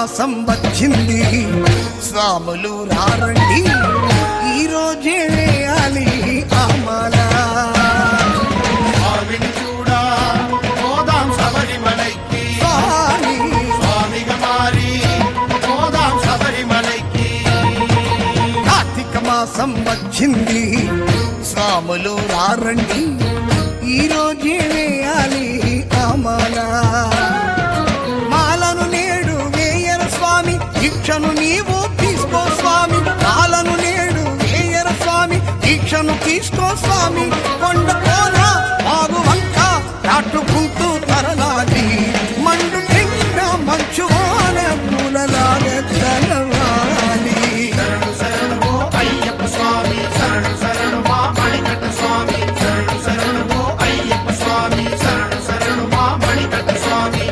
మాసం వచ్చింది స్వాములు రారండి ఈ రోజే వేయాలి ఆమాల స్వామిని చూడా పోదాం శబరిమలైకి స్వామి స్వామిగా మారి పోదాం శబరిమలైకి కార్తీక మాసం వచ్చింది స్వాములు రారండి ఈ రోజే వేయాలి ఆమాల మాలను నేడు వేయర స్వామి దీక్షను నీవు తీసుకో స్వామి మాలను నేడు వేయర స్వామి దీక్షను తీసుకో స్వామి కొండ కోన ఆగు వంక దాటుకుంటూ తరలాలి మండు కింద మంచు వాన పూలలాగా తలవాలి శరణు శరణు ఓ అయ్యప్ప స్వామి శరణు శరణు మా మణికట్ట స్వామి శరణు శరణు ఓ అయ్యప్ప స్వామి శరణు శరణు మా మణికట్ట స్వామి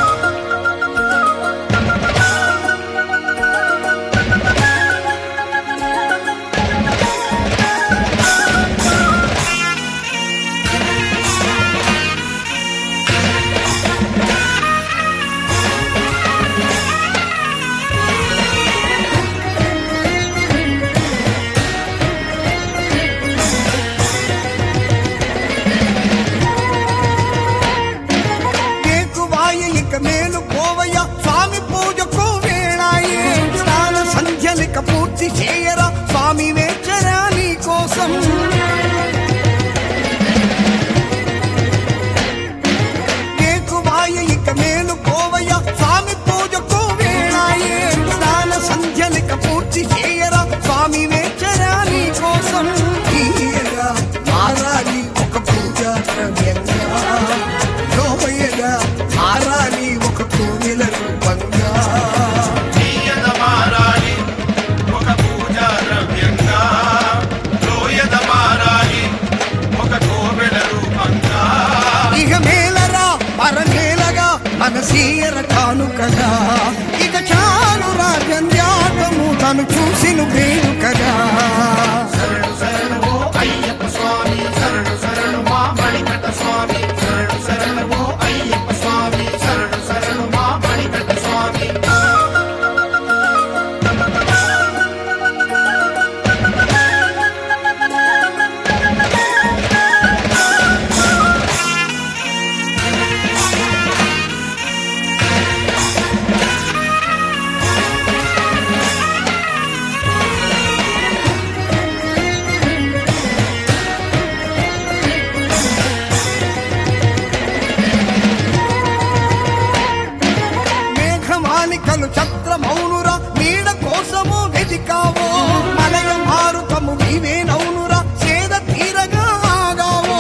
కేకువాయ ఇక మేలు పోవయ్య స్వామి పూజకు వేళాయే స్నాన సంధ్యలిక పూర్తి చేయరా స్వామి వేచరా నీ కోసం కేకువాయ ఇక మేలు పోవయ్య స్వామి పూజకు వేళాయే స్నాన సంధ్యలిక పూర్తి చేయరా స్వామి వేచరా నీ కోసం తీయగా మారాలి ఒక పూజా ద్రవ్యంగా లోయగా మారాలి ఒక కోవిల రూపంగా తీయద మారాలి ఒక పూజా ద్రవ్యంగా లోయద మారాలి ఒక కోవెల రూపంగా ఇక మేలరా పరమేలగా మనసీయర కానుకగా ఇక చాలు రాజన్యాటము తను చూసిన వేడుకగా శరణు శరణు ఓ అయ్యప్ప స్వామి శరణు శరణు మా మణికట్ట స్వామి శరణు శరణు ఓ అయ్యప్ప స్వామి శరణు శరణు మా మణికట్ట స్వామి మేఘమాలికలు ఛత్రమౌనురా నీడ కోసము వెతికావో మలయ మారుతము నీవే నౌనురా సేద తీరగా ఆగావో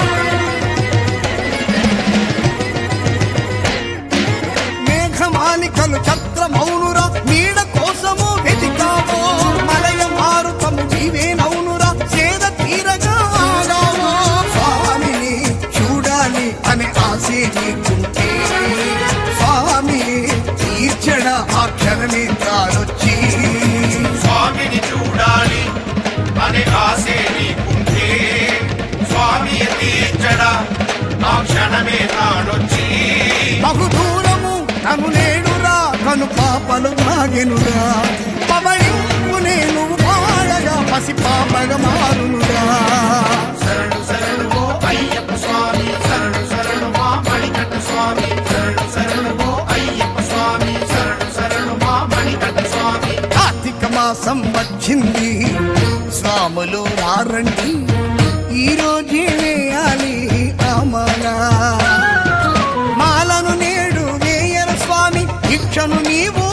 మేఘమాలికలు ఛత్రమౌనురా నీడ కోసము వెతికావో మలయ మారుతము నీవే నౌనురా సేద తీరగా ఆగావో స్వామిని చూడాలి అనే ఆశే నీకుంటే స్వామి తీర్చడ ఆ క్షణమే తానొచ్చి స్వామిని చూడాలి అనే ఆశే నీకుంటే స్వామి తీర్చడా ఆ క్షణమే తాడొచ్చి బహుదూరము తను నేడురా కను పాపలు నాగెనురా పవళింపు నేను పాడగా పసి పాపగా మారునురా శరణు శరణు ఓ అయ్యప్ప స్వామి శరణు శరణు మా మణికట్ట స్వామి శరణు శరణు ఓ అయ్యప్ప స్వామి శరణు శరణు మా మణికట్ట స్వామి కార్తీక మాసం వచ్చింది స్వాములు రారండి ఈ రోజే వేయాలి ఆమాల మాలను నేడు వేయర స్వామి దీక్షను నీవు